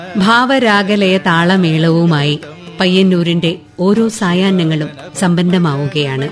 ഭാവരാഗലയ താളമേളവുമായി പയ്യന്നൂരിന്റെ ഓരോ സായാഹ്നങ്ങളും സമ്പന്നമാവുകയാണ്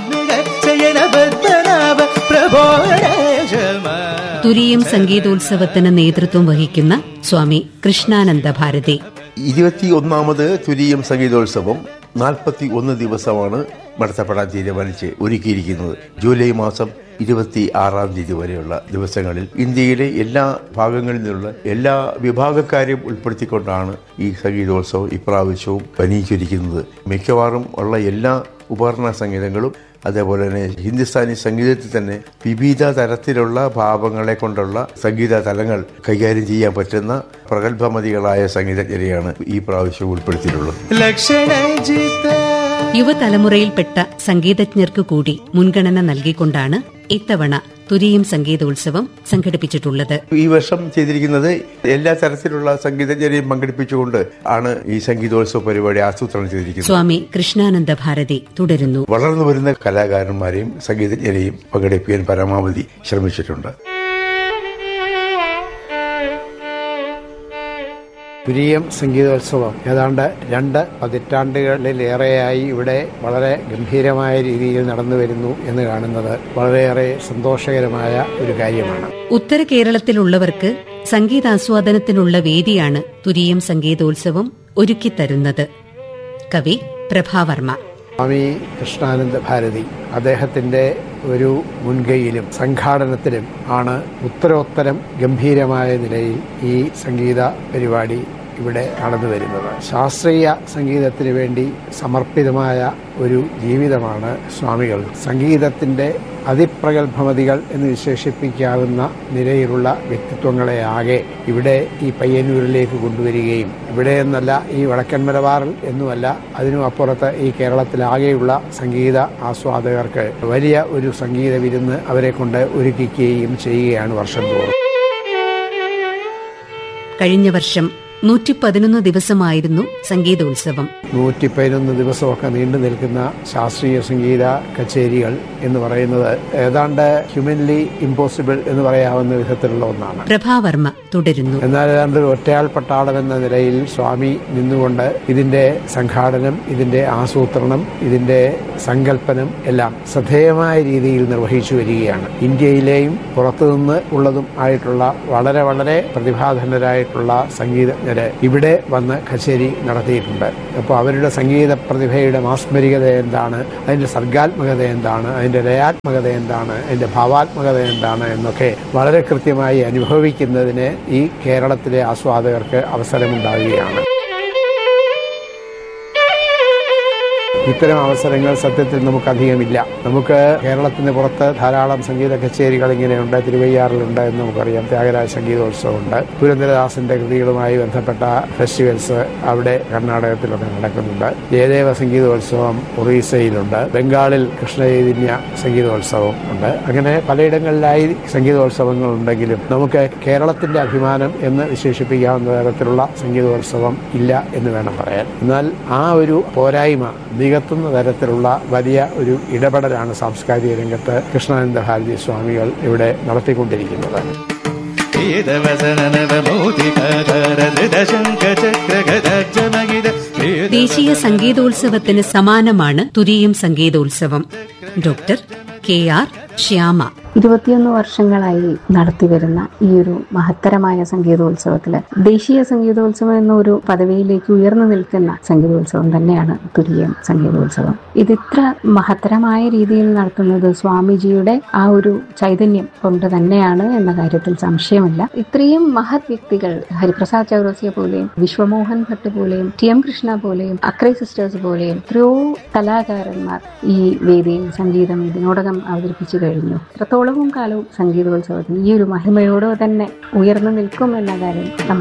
തുരിയം സംഗീതോത്സവത്തിന് നേതൃത്വം വഹിക്കുന്ന സ്വാമി കൃഷ്ണാനന്ദ ഭാരതി ഇരുപത്തി ഒന്നാമത് തുരീയം സംഗീതോത്സവം നാൽപ്പത്തി ഒന്ന് ദിവസമാണ് നടത്തപ്പെടാൻ തീരുമാനിച്ച് ഒരുക്കിയിരിക്കുന്നത് ജൂലൈ മാസം ഇരുപത്തി ആറാം തീയതി വരെയുള്ള ദിവസങ്ങളിൽ ഇന്ത്യയിലെ എല്ലാ ഭാഗങ്ങളിൽ നിന്നുള്ള എല്ലാ വിഭാഗക്കാരെയും ഉൾപ്പെടുത്തിക്കൊണ്ടാണ് ഈ സംഗീതോത്സവം ഇപ്രാവശ്യവും പനിയിച്ചിരിക്കുന്നത് മിക്കവാറും ഉള്ള എല്ലാ ഉപകരണ സംഗീതങ്ങളും അതേപോലെ തന്നെ ഹിന്ദുസ്ഥാനി സംഗീതത്തിൽ തന്നെ വിവിധ തരത്തിലുള്ള ഭാവങ്ങളെ കൊണ്ടുള്ള സംഗീത തലങ്ങൾ കൈകാര്യം ചെയ്യാൻ പറ്റുന്ന പ്രഗത്ഭമതികളായ സംഗീതജ്ഞരെയാണ് ഈ പ്രാവശ്യം ഉൾപ്പെടുത്തിയിട്ടുള്ളത് യുവതലമുറയിൽപ്പെട്ട സംഗീതജ്ഞർക്ക് കൂടി മുൻഗണന നൽകിക്കൊണ്ടാണ് ഇത്തവണ തുരിയം സംഗീതോത്സവം സംഘടിപ്പിച്ചിട്ടുള്ളത് ഈ വർഷം ചെയ്തിരിക്കുന്നത് എല്ലാ തരത്തിലുള്ള സംഗീതജ്ഞരെയും പങ്കെടുപ്പിച്ചുകൊണ്ട് ആണ് ഈ സംഗീതോത്സവ പരിപാടി ആസൂത്രണം ചെയ്തിരിക്കുന്നത് സ്വാമി കൃഷ്ണാനന്ദ ഭാരതി തുടരുന്നു വളർന്നു വരുന്ന കലാകാരന്മാരെയും സംഗീതജ്ഞരെയും പങ്കെടുപ്പിക്കാൻ പരമാവധി ശ്രമിച്ചിട്ടുണ്ട് തുരീയം സംഗീതോത്സവം ഏതാണ്ട് രണ്ട് പതിറ്റാണ്ടുകളിലേറെയായി ഇവിടെ വളരെ ഗംഭീരമായ രീതിയിൽ നടന്നു വരുന്നു എന്ന് കാണുന്നത് വളരെയേറെ സന്തോഷകരമായ ഒരു കാര്യമാണ് ഉത്തര കേരളത്തിലുള്ളവർക്ക് സംഗീതാസ്വാദനത്തിനുള്ള വേദിയാണ് തുരിയം സംഗീതോത്സവം ഒരുക്കിത്തരുന്നത് കവി പ്രഭാവർമ്മ സ്വാമി കൃഷ്ണാനന്ദ ഭാരതി അദ്ദേഹത്തിന്റെ ഒരു മുൻകൈയിലും സംഘാടനത്തിലും ആണ് ഉത്തരോത്തരം ഗംഭീരമായ നിലയിൽ ഈ സംഗീത പരിപാടി ഇവിടെ നടന്നു വരുന്നത് ശാസ്ത്രീയ സംഗീതത്തിന് വേണ്ടി സമർപ്പിതമായ ഒരു ജീവിതമാണ് സ്വാമികൾ സംഗീതത്തിന്റെ അതിപ്രഗത്ഭമതികൾ എന്ന് വിശേഷിപ്പിക്കാവുന്ന നിലയിലുള്ള വ്യക്തിത്വങ്ങളെ ആകെ ഇവിടെ ഈ പയ്യന്നൂരിലേക്ക് കൊണ്ടുവരികയും ഇവിടെ എന്നല്ല ഈ വടക്കൻ മലബാറിൽ എന്നുമല്ല അതിനും അപ്പുറത്ത് ഈ കേരളത്തിലാകെയുള്ള സംഗീത ആസ്വാദകർക്ക് വലിയ ഒരു സംഗീത വിരുന്ന് അവരെ കൊണ്ട് ഒരുക്കിക്കുകയും ചെയ്യുകയാണ് വർഷം തോറും കഴിഞ്ഞ വർഷം നൂറ്റി പതിനൊന്ന് ദിവസമായിരുന്നു സംഗീതോത്സവം നൂറ്റി പതിനൊന്ന് ദിവസമൊക്കെ നീണ്ടു നിൽക്കുന്ന ശാസ്ത്രീയ സംഗീത കച്ചേരികൾ എന്ന് പറയുന്നത് ഏതാണ്ട് ഹ്യൂമൻലി ഇമ്പോസിബിൾ എന്ന് പറയാവുന്ന വിധത്തിലുള്ള ഒന്നാണ് പ്രഭാവർമ്മ തുടരുന്നു എന്നാൽ ഏതാണ്ട് ഒരു ഒറ്റയാൾ പട്ടാളം എന്ന നിലയിൽ സ്വാമി നിന്നുകൊണ്ട് ഇതിന്റെ സംഘാടനം ഇതിന്റെ ആസൂത്രണം ഇതിന്റെ സങ്കല്പനം എല്ലാം ശ്രദ്ധേയമായ രീതിയിൽ നിർവഹിച്ചു വരികയാണ് ഇന്ത്യയിലെയും പുറത്തുനിന്ന് ഉള്ളതും ആയിട്ടുള്ള വളരെ വളരെ പ്രതിഭാധനരായിട്ടുള്ള സംഗീതജ്ഞര് ഇവിടെ വന്ന് കച്ചേരി നടത്തിയിട്ടുണ്ട് അപ്പോൾ അവരുടെ സംഗീത പ്രതിഭയുടെ മാസ്മരികത എന്താണ് അതിന്റെ സർഗാത്മകത എന്താണ് അതിന്റെ ലയാത്മകത എന്താണ് അതിന്റെ ഭാവാത്മകത എന്താണ് എന്നൊക്കെ വളരെ കൃത്യമായി അനുഭവിക്കുന്നതിന് ഈ കേരളത്തിലെ ആസ്വാദകർക്ക് അവസരമുണ്ടാകുകയാണ് ഇത്തരം അവസരങ്ങൾ സത്യത്തിൽ നമുക്കധികമില്ല നമുക്ക് കേരളത്തിന് പുറത്ത് ധാരാളം സംഗീത കച്ചേരികൾ ഇങ്ങനെയുണ്ട് തിരുവയ്യാറിലുണ്ട് എന്ന് നമുക്കറിയാം ത്യാഗരാജ സംഗീതോത്സവമുണ്ട് പുരന്ദരദാസിന്റെ കൃതികളുമായി ബന്ധപ്പെട്ട ഫെസ്റ്റിവൽസ് അവിടെ കർണാടകത്തിലൊക്കെ നടക്കുന്നുണ്ട് ജയദേവ സംഗീതോത്സവം ഒറീസയിലുണ്ട് ബംഗാളിൽ കൃഷ്ണചൈതന്യ സംഗീതോത്സവം ഉണ്ട് അങ്ങനെ പലയിടങ്ങളിലായി സംഗീതോത്സവങ്ങൾ ഉണ്ടെങ്കിലും നമുക്ക് കേരളത്തിന്റെ അഭിമാനം എന്ന് വിശേഷിപ്പിക്കാവുന്ന തരത്തിലുള്ള സംഗീതോത്സവം ഇല്ല എന്ന് വേണം പറയാൻ എന്നാൽ ആ ഒരു പോരായ്മ നികത്തുന്ന തരത്തിലുള്ള വലിയ ഒരു ഇടപെടലാണ് സാംസ്കാരിക രംഗത്ത് കൃഷ്ണാനന്ദ ഭാരതി സ്വാമികൾ ഇവിടെ നടത്തിക്കൊണ്ടിരിക്കുന്നത് ദേശീയ സംഗീതോത്സവത്തിന് സമാനമാണ് തുരിയം സംഗീതോത്സവം ഡോക്ടർ കെ ആർ ശ്യാമ ഇരുപത്തിയൊന്ന് വർഷങ്ങളായി നടത്തിവരുന്ന ഈ ഒരു മഹത്തരമായ സംഗീതോത്സവത്തില് ദേശീയ സംഗീതോത്സവം എന്ന ഒരു പദവിയിലേക്ക് ഉയർന്നു നിൽക്കുന്ന സംഗീതോത്സവം തന്നെയാണ് തുരീയം സംഗീതോത്സവം ഇതിത്ര മഹത്തരമായ രീതിയിൽ നടത്തുന്നത് സ്വാമിജിയുടെ ആ ഒരു ചൈതന്യം കൊണ്ട് തന്നെയാണ് എന്ന കാര്യത്തിൽ സംശയമില്ല ഇത്രയും മഹത് വ്യക്തികൾ ഹരിപ്രസാദ് ചൗറസിയ പോലെയും വിശ്വമോഹൻ ഭട്ട് പോലെയും ടി എം കൃഷ്ണ പോലെയും അക്രൈ സിസ്റ്റേഴ്സ് പോലെയും എത്രയോ കലാകാരന്മാർ ഈ വേദിയിൽ സംഗീതം ഇതിനോടകം അവതരിപ്പിച്ചു കഴിഞ്ഞു എത്രത്തോളവും കാലവും സംഗീതോത്സവത്തിന് ഈ ഒരു മഹിമയോടെ തന്നെ ഉയർന്നു നിൽക്കും എന്ന കാര്യം നമ്മൾ